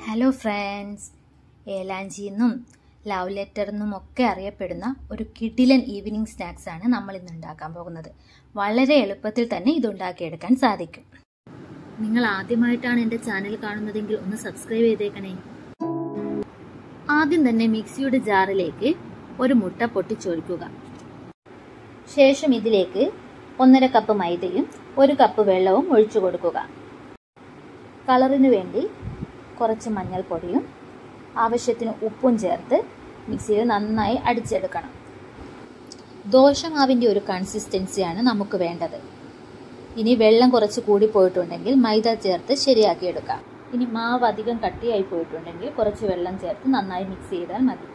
hello friends ഏലാഞ്ചി എന്നും love letter എന്നും ഒക്കെ അറിയപ്പെടുന്ന ഒരു കിടിലൻ ഈവനിങ് സ്നാക്സ് ആണ് നമ്മൾ ഇന്ന് ഉണ്ടാക്കാൻ പോകുന്നത് വളരെ എളുപ്പത്തിൽ തന്നെ ഇത് ഉണ്ടാക്കിയെടുക്കാൻ സാധിക്കും നിങ്ങൾ ആദ്യമായിട്ടാണ് എൻ്റെ ചാനൽ കാണുന്നതെങ്കിൽ ഒന്ന് സബ്സ്ക്രൈബ് ചെയ്തേക്കണേ ആദ്യം തന്നെ മിക്സിയുടെ ജാറിലേക്ക് ഒരു മുട്ട പൊട്ടിച്ചൊഴിക്കുക ശേഷം ഇതിലേക്ക് ഒന്നര കപ്പ് മൈദയും ഒരു കപ്പ് വെള്ളവും ഒഴിച്ചു കൊടുക്കുക കളറിന് വേണ്ടി കുറച്ച് മഞ്ഞൾപ്പൊടിയും ആവശ്യത്തിന് ഉപ്പും ചേർത്ത് മിക്സിയിൽ നന്നായി അടിച്ചെടുക്കണം ദോശമാവിൻ്റെ ഒരു കൺസിസ്റ്റൻസിയാണ് നമുക്ക് വേണ്ടത് ഇനി വെള്ളം കുറച്ച് കൂടി പോയിട്ടുണ്ടെങ്കിൽ മൈദ ചേർത്ത് ശരിയാക്കിയെടുക്കാം ഇനി മാവ് അധികം കട്ടിയായി പോയിട്ടുണ്ടെങ്കിൽ കുറച്ച് വെള്ളം ചേർത്ത് നന്നായി മിക്സ് ചെയ്താൽ മതി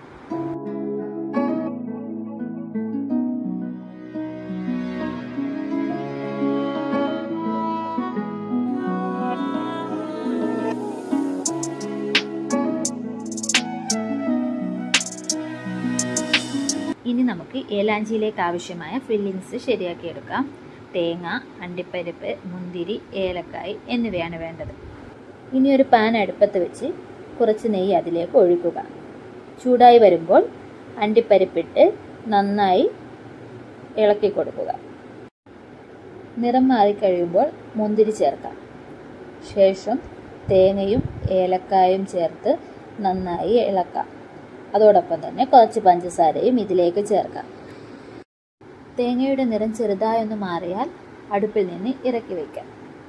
ഇനി നമുക്ക് ഏലാഞ്ചിയിലേക്ക് ആവശ്യമായ ഫില്ലിങ്സ് ശരിയാക്കിയെടുക്കാം തേങ്ങ അണ്ടിപ്പരിപ്പ് മുന്തിരി ഏലക്കായ് എന്നിവയാണ് വേണ്ടത് ഇനി ഒരു പാൻ അടുപ്പത്ത് വെച്ച് കുറച്ച് നെയ്യ് അതിലേക്ക് ഒഴിക്കുക ചൂടായി വരുമ്പോൾ അണ്ടിപ്പരിപ്പിട്ട് നന്നായി ഇളക്കി കൊടുക്കുക നിറം മാറിക്കഴിയുമ്പോൾ മുന്തിരി ചേർക്കാം ശേഷം തേങ്ങയും ഏലക്കായും ചേർത്ത് നന്നായി ഇളക്കാം അതോടൊപ്പം തന്നെ കുറച്ച് പഞ്ചസാരയും ഇതിലേക്ക് ചേർക്കാം തേങ്ങയുടെ നിറം ചെറുതായൊന്ന് മാറിയാൽ അടുപ്പിൽ നിന്ന് ഇറക്കി വയ്ക്കാം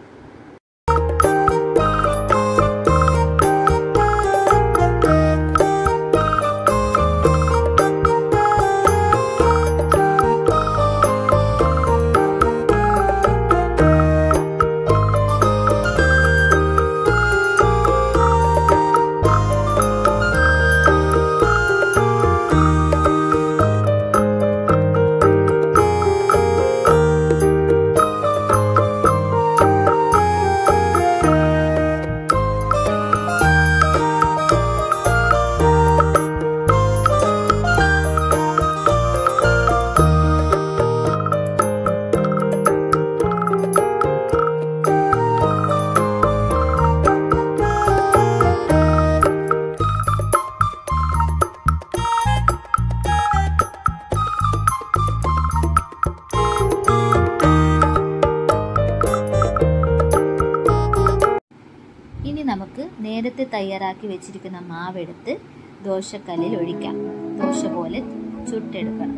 ഇനി നമുക്ക് നേരത്തെ തയ്യാറാക്കി വെച്ചിരിക്കുന്ന മാവെടുത്ത് ദോശക്കല്ലിൽ ഒഴിക്കാം ദോശ പോലെ ചുട്ടെടുക്കണം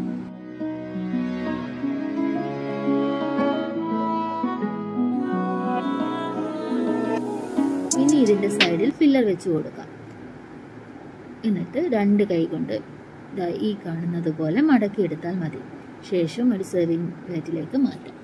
ഇനി ഇതിന്റെ സൈഡിൽ ഫില്ലർ വെച്ച് കൊടുക്കാം എന്നിട്ട് രണ്ട് കൈ കൊണ്ട് ഈ കാണുന്നത് പോലെ മടക്കിയെടുത്താൽ മതി ശേഷം ഒരു സെർവിങ് പ്ലേറ്റിലേക്ക് മാറ്റാം